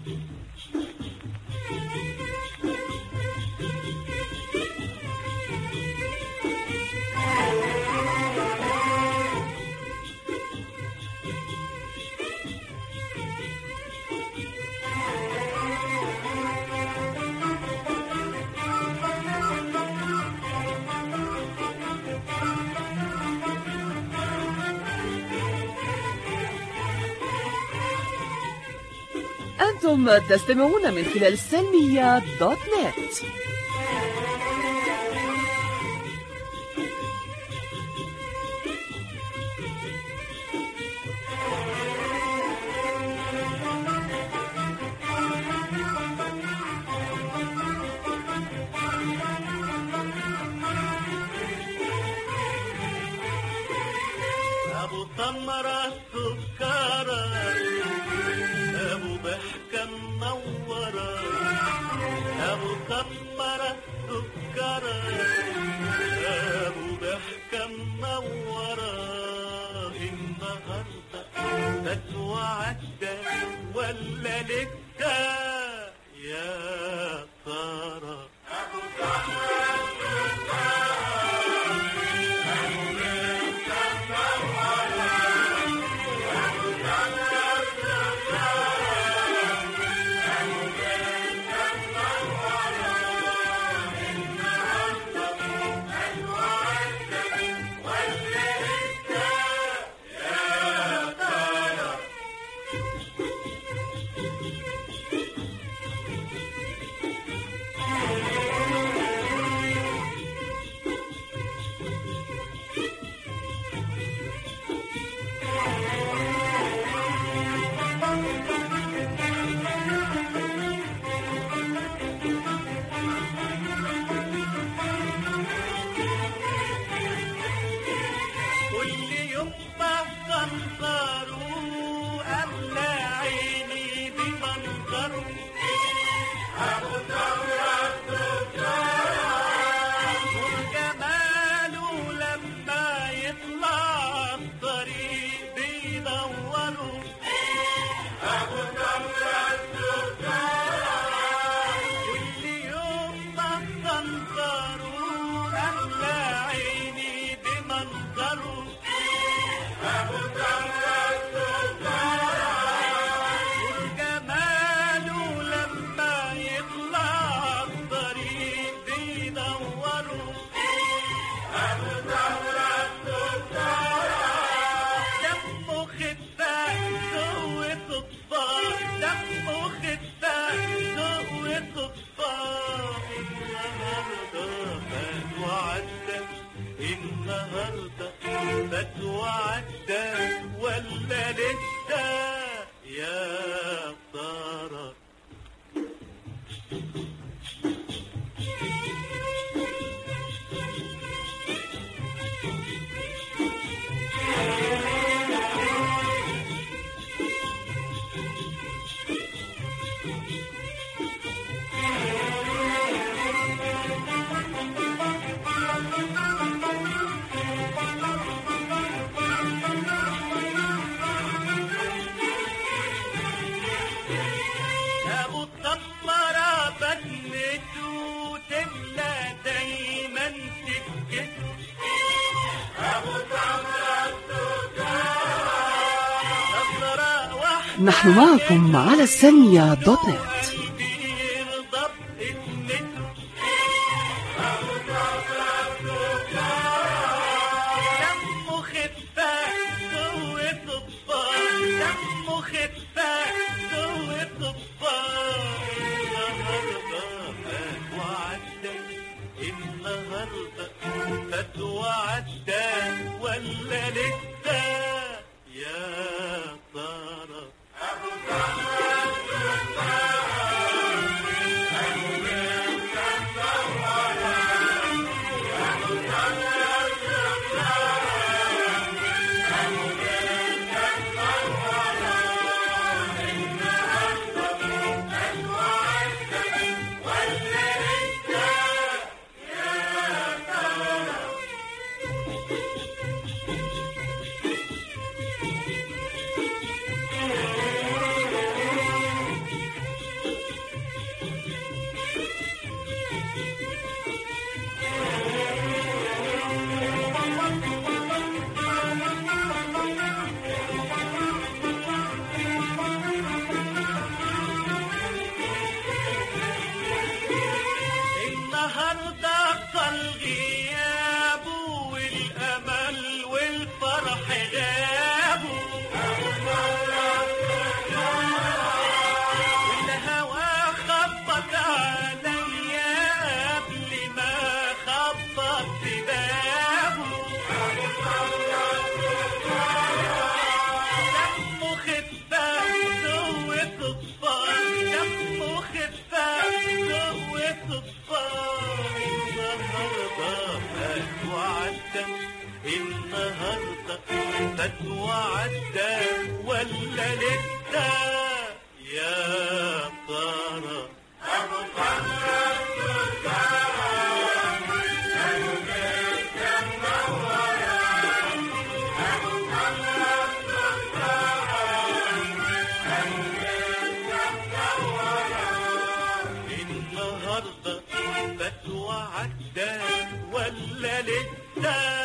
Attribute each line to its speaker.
Speaker 1: أنتم تستمعون من خلال سلمية دوت نت
Speaker 2: أبو تمرة سكرة أبو ضحكة منورة أبو تمرة سكرة أبو ضحكة منورة النهاردة تسوى عدى ولا لسه يا ترى كل يوم بفكروا أملى عيني بمنظره أبو ثورة وجماله لما يطلع الطريق بيدوروا أبو ثورة كل يوم بفكروا أملى عيني بمنظره وجماله لما يطلع الطريق بيدوروا دمه خفاف قوة الطار دمه خفاف قوة الطار النهارده فات وعدى النهارده فات وعدى ولا لسه يا ترى أبو الطمرة بسمته تملى دايما سكته أبو طمرة نظرة واحدة
Speaker 1: نحن معكم على سلمية دوت نت
Speaker 2: بيرضى باسمته دمه خفاف قوة الطار دمه خفاف قوة الطار النهارده فات وعدى النهارده فات وعدى ولا لسه يا ترى فات وعدى ولا لسه يا ترى النهارده فات وعدى ولا لسه